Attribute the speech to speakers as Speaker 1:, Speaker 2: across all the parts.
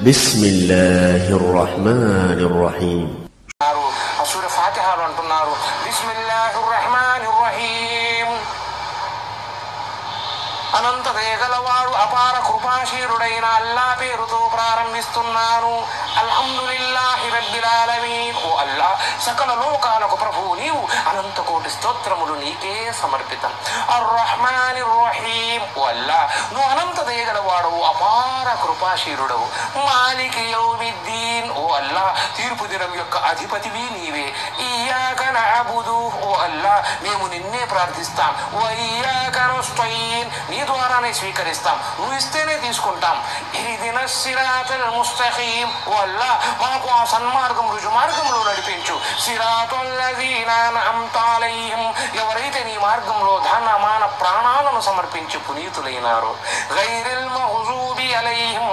Speaker 1: بسم الله الرحمن الرحيم
Speaker 2: అన్నారు ఆ సూర్య ఫాతిహాలు అంటున్నారు బిస్మిల్లాహి రహమాన్ రహీం అనంత వేగలవాడు అపార కృపాశీరుడైన అల్లా పేరుతో ప్రారంభిస్తున్నాను అల్హమ్దులిల్లాహి రబ్బిల్ ఆలమీన్ ఓ అల్లా సకల లోకాలకు ప్రభువు నీవు అనంత కోటి స్తోత్రములు నీకే సమర్పితం అర్ రహమాన్ రహీం ఓ అల్లా నువ్వు అనంత దయగలవాడవు అపార కృపాశీరుడవు మాలికి యౌమిద్దీన్ ఓ అల్లా తీర్పు దినం యొక్క అధిపతివి నీవే ఇయ్యాక నఅబుదు ఓ అల్లా మేము నిన్నే ప్రార్థిస్తాం వ ఇయ్యాక నస్తయీన్ నీ ద్వారానే స్వీకరిస్తాం నువ్వు ఇస్తేనే తీసుకుంటాం ఇహ్దిన సిరాతల్ ముస్తఖీం ఓ అల్లా మాకు ఆ సన్మార్గం రుజు మార్గంలో నడిపించు సిరాతుల్లజీన అన్అమ్త అలైహిం ఎవరైతే నీ మార్గంలో ధన మాన ప్రాణాలను సమర్పించి పునీతులైనారో గైరిల్ మహజూబి అలైహిం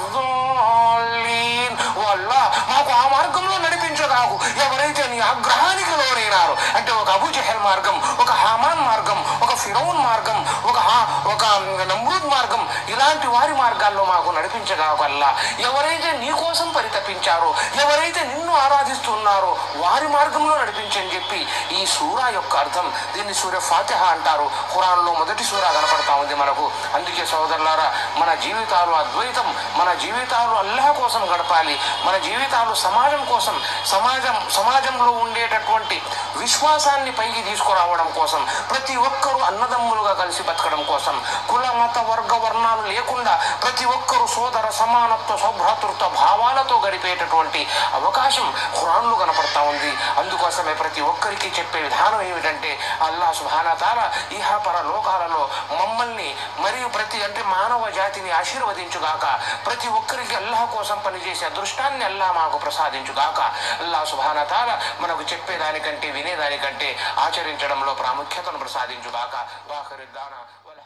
Speaker 2: వలద్దాలీన్ ఓ అల్లా మాకు ఆ మార్గంలో నడిపించగాకు ఎవరైతే నీ ఆగ్రహానికి లోనైనారో అంటే ఒక అబుజహల్ మార్గం ఒక హామాన్ మార్గం ఒక ఫిరౌన్ మార్గం ఒక హా ఒక నమ్రూద్ మార్గం ఇలాంటి వారి మార్గాల్లో మాకు నడిపించగాకు అల్లా ఎవరైతే నీ కోసం పరితపించారో ఎవరైతే నిన్ను ఆరాధిస్తున్నారో వారి మార్గంలో నడిపించని చెప్పి ఈ సూరా యొక్క అర్థం దీన్ని సూర్య ఫాతిహ అంటారు ఖురాన్లో మొదటి సూరా కనపడతా ఉంది మనకు అందుకే సోదరులారా మన జీవితాలు అద్వైతం మన జీవితాలు అల్లాహ్ కోసం గడపాలి మన జీవితాలు సమాజం కోసం సమాజం సమాజంలో ఉండేటటువంటి విశ్వాసాన్ని పైకి తీసుకురావడం కోసం ప్రతి ఒక్కరూ అన్నదమ్ములుగా కలిసి బతకడం కోసం కుల మత వర్గ వర్ణాలు లేకుండా ప్రతి ఒక్కరూ సోదర సమానత్వ సౌభ్రాతృత్వ భావాలతో గడిపేటటువంటి అవకాశం ఖురాన్లో కనపడతా ఉంది అందుకోసమే ప్రతి ఒక్కరికి చెప్పే విధానం ఏమిటంటే అల్లా సుభానతాల ఇహాపర లోకాలలో మమ్మల్ని మరియు ప్రతి అంటే మానవ జాతిని ఆశీర్వదించుగాక ప్రతి ఒక్కరికి అల్లాహ్ కోసం పనిచేసే అదృష్టాన్ని అల్లా మాకు ప్రసాదించుగాక అల్లా సుభానతాల మనకు చెప్పేదానికంటే వినేదానికంటే ఆచరించడంలో ప్రాముఖ్యతను ప్రసాదించుగాక వాఖరిద్దాన